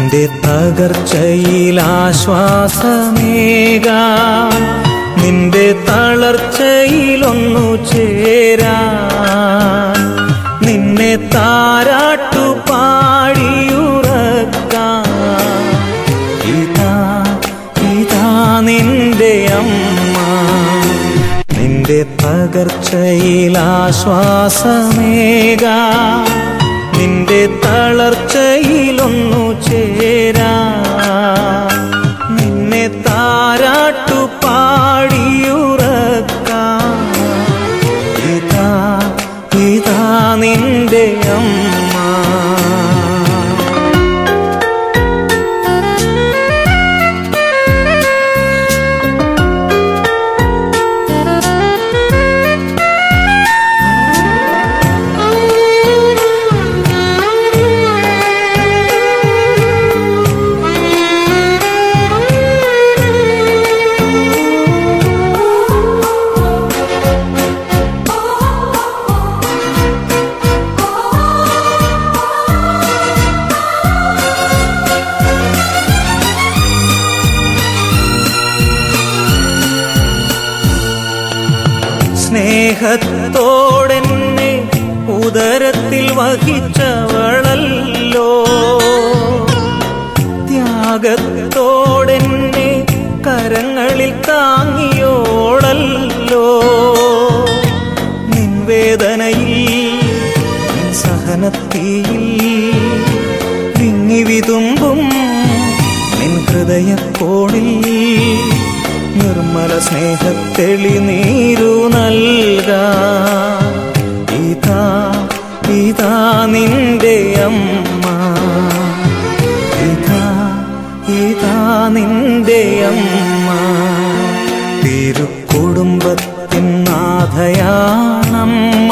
നിന്റെ തകർച്ചയിൽ ആശ്വാസമേകാൻ നിന്റെ തളർച്ചയിലൊന്നു ചേരാൻ നിന്നെ താരാട്ടു പാടിയുറക്കാൻ ഇതാ ഇതാ നിന്റെ അമ്മ നിന്റെ തകർച്ചയിൽ ആശ്വാസമേകാ നിന്റെ തളർച്ചയിലൊന്നു ചേരാ നിന്നെ താരാട്ടു പാടിയുറക്കാം ഇതാ ഇതാ നിന്റെ അമ്മ സ്നേഹത്തോടെന്നെ ഉദരത്തിൽ വഹിച്ചവളല്ലോ ത്യാഗത്തോടെന്നെ കരങ്ങളിൽ താങ്ങിയോളല്ലോ നിൻവേദനയിൽ നിൻ സഹനത്തിയിൽ വിങ്ങി വിതുമ്പും നിൻ ഹൃദയക്കോണിൽ നിർമ്മല സ്നേഹത്തെളി നീരു നൽക ഇതാ ഇതാ നിന്റെ അമ്മ ഇതാ ഇതാ നിന്റെ അമ്മ തിരുക്കുടുംബത്തിൻ നാഥയാണമ്മ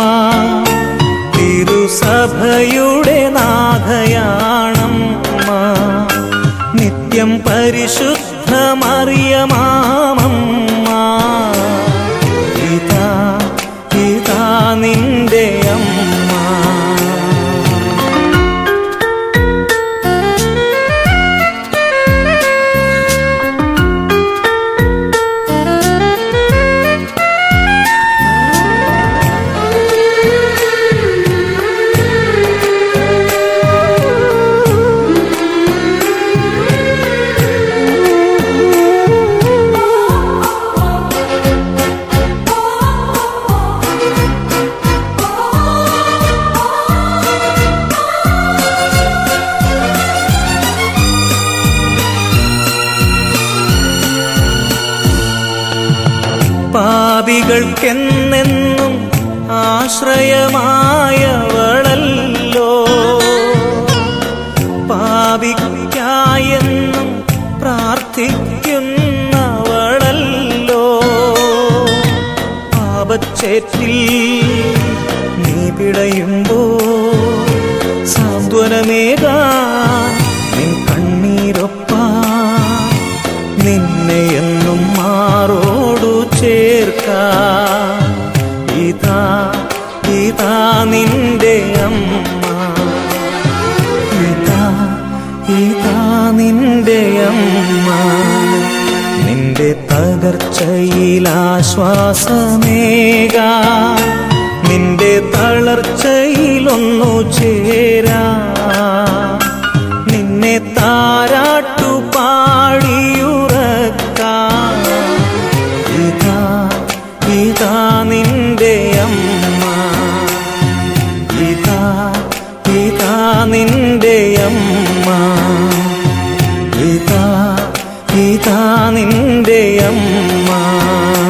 തിരുസഭയുടെ നാഥയാണമ്മ നിത്യം പരിശുദ്ധമറിയമാമമ്മ ഇതാ ഇതാ നിന്റെ അമ്മ പാപികൾക്കെന്നെന്നും ആശ്രയമായവളല്ലോ പാപിക്കായെന്നും പ്രാർത്ഥിക്കുന്നവളല്ലോ പാപച്ചേറ്റിൽ നീ പിടയുമ്പോ സാന്ത്വനമേകാൻ നിൻ കണ്ണീരൊപ്പാ നിന്നെ എന്നും മാറോടു ചേർക്ക ഇതാ ഇതാ നിന്റെ അമ്മ ഇതാ ഇതാ നിന്റെ അമ്മ നിന്റെ തകർച്ചയിൽ ആശ്വാസമേകാ നിന്റെ തളർച്ചയിലൊന്നു ചേരാ നിന്നെ താരാട്ടു പാടിയുറക്കാം ഇതാ ഇതാ നിന്റെ അമ്മ ഇതാ ഇതാ നിന്റെ അമ്മ ഇതാ ഇതാ നിന്റെ അമ്മ